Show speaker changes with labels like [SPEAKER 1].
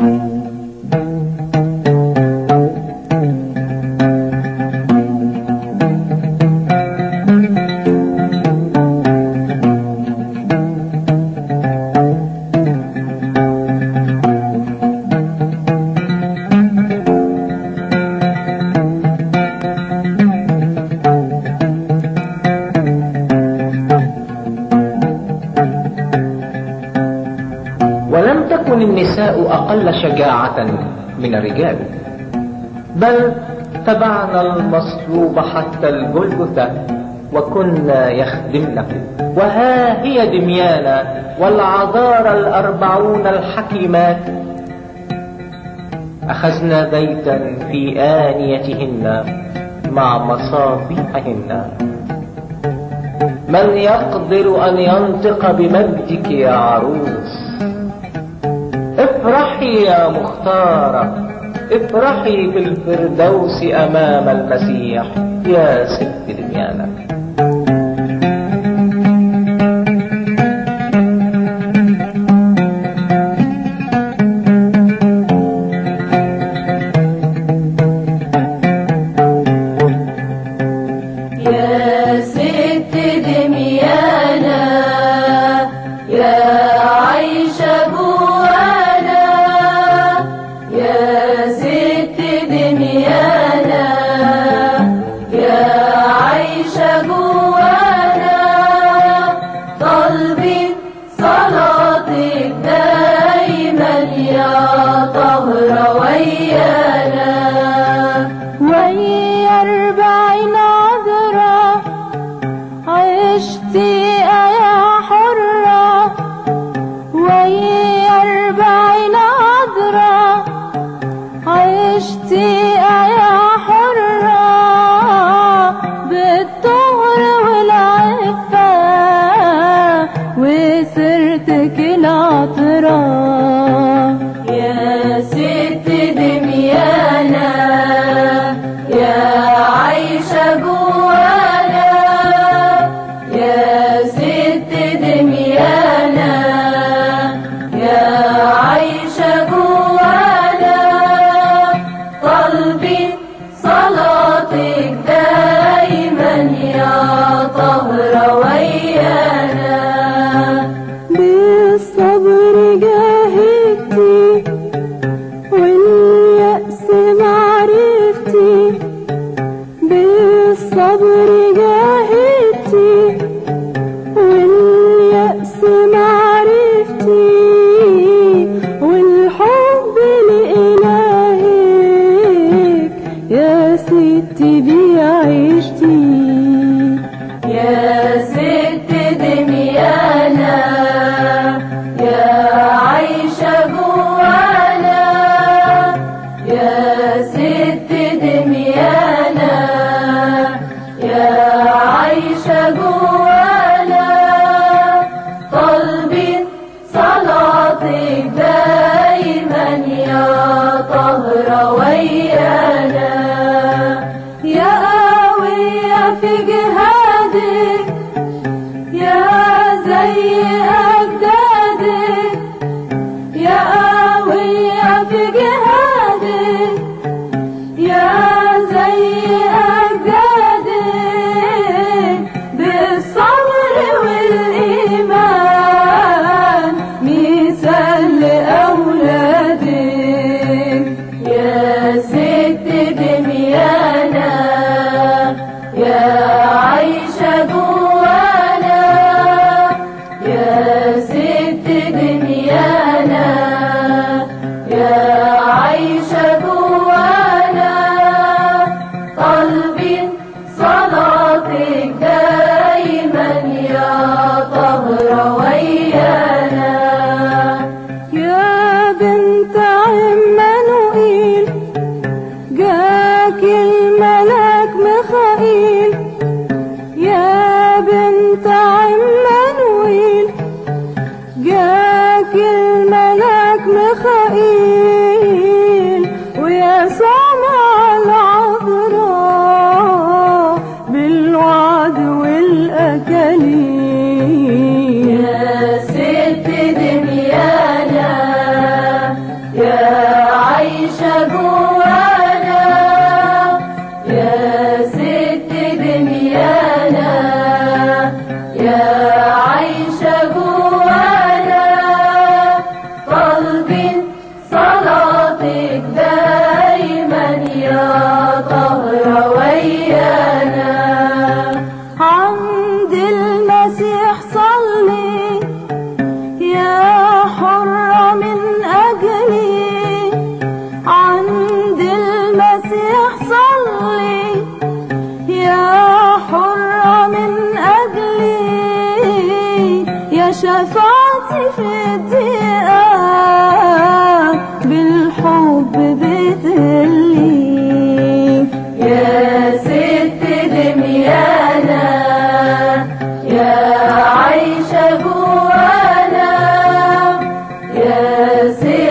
[SPEAKER 1] ولم تكن النساء أقل شجاعة من الرجال بل تبعن المصلوب حتى الجلجثة وكنا يخدمنه وها هي دميانا والعذارى الأربعون الحكيمات أخذنا بيتا في آنيتهن مع مصابيحهن من يقدر أن ينطق بمجدك يا عروس افرحي يا مختارة افرحي في الفردوس أمام المسيح يا ست دميانة
[SPEAKER 2] يا ست دميانة يا عايشة جوانا يا ست دميانة يا عايشة جوانا طالبين صلاتك دايما يا طهرة ويانا
[SPEAKER 3] وهي أربعين عذرة عشتي يا حرة وهي أربعين عذرة عشتي يا حرة بالطهر والعفة وسرتك العطرة
[SPEAKER 2] يا ست دميانة يا عايشة جوانا يا ست دميانة يا عايشة جوانا طالبين صلاتك دايما يا طهرة ويانا
[SPEAKER 3] بالصبر جاهدتي واليأس معرفتي بالصبر جاهدتي واليأس معرفتي والحب لإلهك يا ستي بعيشتي
[SPEAKER 2] يا ست دميانة يا عايشة جوانا يا ست دميانة يا عايشة جوانا طالبين صلاتك دايما يا طهرة ويانا يا قوية في جهادك يا زي أجدادك يا قوية في جهادك يا زي أجدادك بالصبر والإيمان مثال لأولادك يا ست دميانة يا عايشة جوانا يا ست دميانة يا عايشة جوانا طالبين صلاتك دايما يا طهرة ويانا
[SPEAKER 3] يا بنت عمانوئيل جاك الملاك ميخائيل يا بنت عمانوئيل جاك الملاك ميخائيل ويا سمع العذراء بالوعد والأكاليل
[SPEAKER 2] يا ست دميانة يا سيدنا